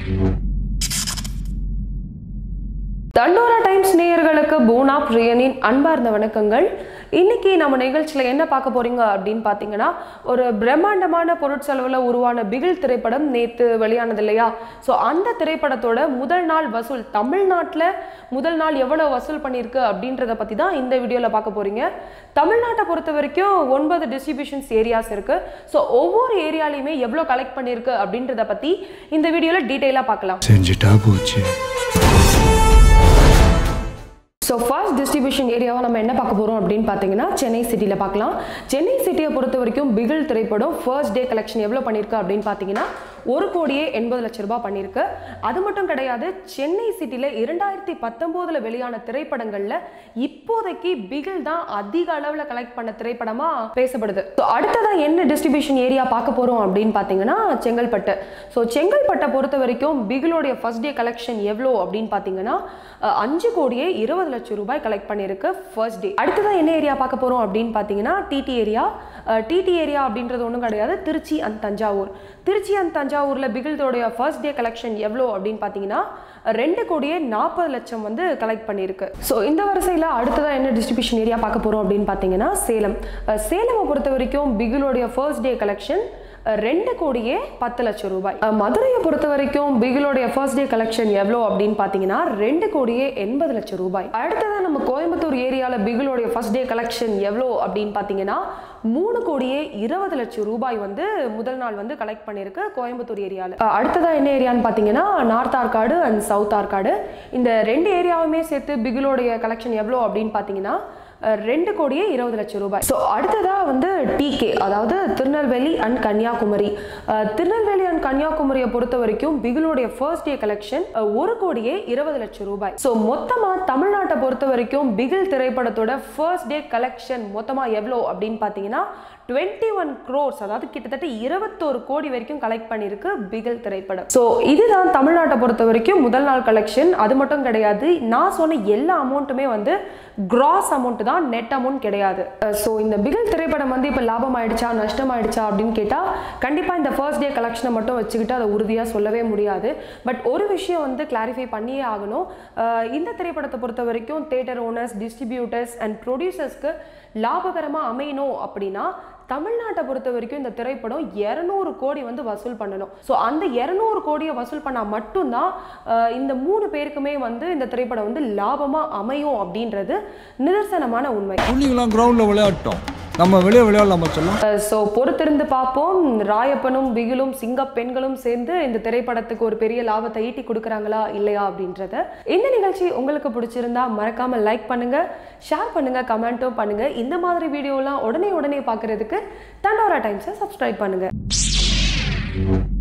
தண்டோரா டைம்ஸ் நேயர்களுக்கு போனா பிரியனின் அன்பார்ந்த வணக்கங்கள் இன்னைக்கு நம்ம நிகழ்ச்சியில் என்ன பார்க்க போறீங்க அப்படின்னு பார்த்தீங்கன்னா ஒரு பிரம்மாண்டமான பொருட்செலவில் உருவான பிகில் திரைப்படம் நேற்று வெளியானது இல்லையா ஸோ அந்த திரைப்படத்தோட முதல் நாள் வசூல் தமிழ்நாட்டில் முதல் நாள் எவ்வளோ வசூல் பண்ணியிருக்கு அப்படின்றத பற்றி தான் இந்த வீடியோவில் பார்க்க போறீங்க தமிழ்நாட்டை பொறுத்த வரைக்கும் ஒன்பது டிஸ்ட்ரிபியூஷன்ஸ் ஏரியாஸ் இருக்கு ஸோ ஒவ்வொரு ஏரியாலையுமே எவ்வளோ கலெக்ட் பண்ணியிருக்கு அப்படின்றத பற்றி இந்த வீடியோவில் டீட்டெயிலாக பார்க்கலாம் செஞ்சுட்டா போச்சு ஸோ ஃபர்ஸ்ட் டிஸ்ட்ரிபியூஷன் ஏரியாவை நம்ம என்ன பார்க்க போகிறோம் அப்படின்னு பார்த்தீங்கன்னா சென்னை சிட்டியில் பார்க்கலாம் சென்னை சிட்டியை பொறுத்த வரைக்கும் பிகில் திரைப்படம் ஃபர்ஸ்ட் டே கலெக்ஷன் எவ்வளோ பண்ணியிருக்கு அப்படின்னு பார்த்தீங்கன்னா ஒரு கோடியே எண்பது லட்ச ரூபாய் பண்ணியிருக்கு அது மட்டும் கிடையாது சென்னை சிட்டியில் இரண்டாயிரத்தி பத்தொம்போதில் வெளியான திரைப்படங்களில் இப்போதைக்கு பிகில் தான் அதிக அளவில் கலெக்ட் பண்ண திரைப்படமாக பேசப்படுது ஸோ அடுத்ததான் என்ன டிஸ்ட்ரிபியூஷன் ஏரியா பார்க்க போகிறோம் அப்படின்னு பார்த்தீங்கன்னா செங்கல்பட்டு ஸோ செங்கல்பட்டை பொறுத்த வரைக்கும் பிகிலோடைய ஃபர்ஸ்ட் டே கலெக்ஷன் எவ்வளோ அப்படின்னு பார்த்தீங்கன்னா அஹ், அஞ்சு கோடியே இருபது லட்சம் ரூபாய் கலெக்ட் பண்ணியிருக்கு ஃபர்ஸ்ட் டே அடுத்ததான் என்ன ஏரியா பார்க்க போகிறோம் அப்படின்னு பார்த்தீங்கன்னா டிடி ஏரியா டிடி ஏரியா அப்படின்றது ஒன்றும் கிடையாது திருச்சி அண்ட் தஞ்சாவூர் திருச்சி அண்ட் தஞ்சாவூரில் பிகில்தோடைய ஃபர்ஸ்ட் டே கலெக்ஷன் எவ்வளோ அப்படின்னு பார்த்தீங்கன்னா ரெண்டு கோடியே நாற்பது லட்சம் வந்து கலெக்ட் பண்ணியிருக்கு ஸோ இந்த வரிசையில் அடுத்ததாக என்ன டிஸ்ட்ரிபியூஷன் ஏரியா பார்க்க போகிறோம் அப்படின்னு பார்த்தீங்கன்னா சேலம் அஹ், சேலமை பொறுத்த வரைக்கும் பிகிலோடைய ஃபர்ஸ்ட் டே கலெக்ஷன் ரெண்டு கோடியே பத்து லட்சம் ரூபாய் அஹ், மதுரையை பொறுத்த வரைக்கும் பிகிலோடைய ஃபர்ஸ்ட் டே கலெக்ஷன் எவ்வளோ அப்படின்னு பார்த்தீங்கன்னா ரெண்டு கோடியே எண்பது லட்சம் ரூபாய் அடுத்ததாக நம்ம கோயம்புத்தூர் ஏரியாவில் பிகிலோடைய ஃபர்ஸ்ட் டே கலெக்ஷன் எவ்வளோ அப்படின்னு பார்த்தீங்கன்னா மூணு கோடியே இருபது லட்சம் ரூபாய் வந்து முதல் நாள் வந்து கலெக்ட் பண்ணியிருக்கு கோயம்புத்தூர் ஏரியாவில் அடுத்ததாக என்ன ஏரியான்னு பார்த்தீங்கன்னா north Arcot and south Arcot இந்த ரெண்டு ஏரியாவுமே சேர்த்து பிகிலோடைய கலெக்ஷன் எவ்வளோ அப்படின்னு பார்த்தீங்கன்னா அஹ், ரெண்டு கோடியே இருபது லட்சம் ரூபாய் ஸோ அடுத்ததாக வந்து டிகே அதாவது திருநெல்வேலி அண்ட் கன்னியாகுமரி அஹ், திருநெல்வேலி அண்ட் கன்னியாகுமரியை பொறுத்த வரைக்கும் பிகிலோடைய ஃபர்ஸ்ட் டே கலெக்ஷன் ஒரு கோடியே இருபது லட்சம் ரூபாய் ஸோ மொத்தமாக தமிழ்நாட்டை பொறுத்த வரைக்கும் பிகில் திரைப்படத்தோட ஃபர்ஸ்ட் டே கலெக்ஷன் மொத்தமாக எவ்வளோ அப்படின்னு பார்த்தீங்கன்னா டுவெண்ட்டி ஒன் க்ரோர்ஸ் அதாவது கிட்டத்தட்ட இருபத்தோரு கோடி வரைக்கும் கலெக்ட் பண்ணியிருக்கு பிகில் திரைப்படம் ஸோ இதுதான் தமிழ்நாட்டை பொறுத்த வரைக்கும் முதல் நாள் கலெக்ஷன் அது மட்டும் கிடையாது நான் சொன்ன எல்லா அமௌண்ட்டுமே வந்து கிராஸ் அமௌண்ட் தான் நெட் அமௌண்ட் கிடையாது ஸோ இந்த பிகில் திரைப்படம் வந்து இப்போ லாபம் ஆயிடுச்சா நஷ்டம் ஆயிடுச்சா அப்படின்னு கேட்டால் கண்டிப்பாக இந்த ஃபர்ஸ்ட் டே கலெக்ஷனை மட்டும் வச்சுக்கிட்டு அதை உறுதியாக சொல்லவே முடியாது பட் ஒரு விஷயம் வந்து கிளாரிஃபை பண்ணியே ஆகணும் அஹ் இந்த திரைப்படத்தை பொறுத்த வரைக்கும் தேட்டர் ஓனர்ஸ் டிஸ்ட்ரிபியூட்டர்ஸ் அண்ட் ப்ரொடியூசர்ஸ்க்கு லாபகரமாக அமையணும் அப்படின்னா தமிழ்நாட்டை பொறுத்த வரைக்கும் இந்த திரைப்படம் இரநூறு கோடி வந்து வசூல் பண்ணணும் ஸோ அந்த இரநூறு கோடியை வசூல் பண்ணால் மட்டும்தான் அஹ், இந்த மூணு பேருக்குமே வந்து இந்த திரைப்படம் வந்து லாபமாக அமையும் அப்படின்றது நிதர்சனமான உண்மை புள்ளிங்களாம் கிரவுண்டில் விளையாட்டோம் நம்ம வெளியே விளையாடலாமா சொல்லலாம் ஸோ பொறுத்திருந்து பார்ப்போம் ராயப்பனும் பிகிலும் சிங்க பெண்களும் சேர்ந்து இந்த திரைப்படத்துக்கு ஒரு பெரிய லாபத்தை ஈட்டி கொடுக்குறாங்களா இல்லையா அப்படின்றத இந்த நிகழ்ச்சி உங்களுக்கு பிடிச்சிருந்தா மறக்காம லைக் பண்ணுங்க ஷேர் பண்ணுங்க கமெண்ட்டும் பண்ணுங்க இந்த மாதிரி வீடியோலாம் உடனே உடனே பார்க்கறதுக்கு தண்டோரா டைம்ஸை சப்ஸ்கிரைப் பண்ணுங்க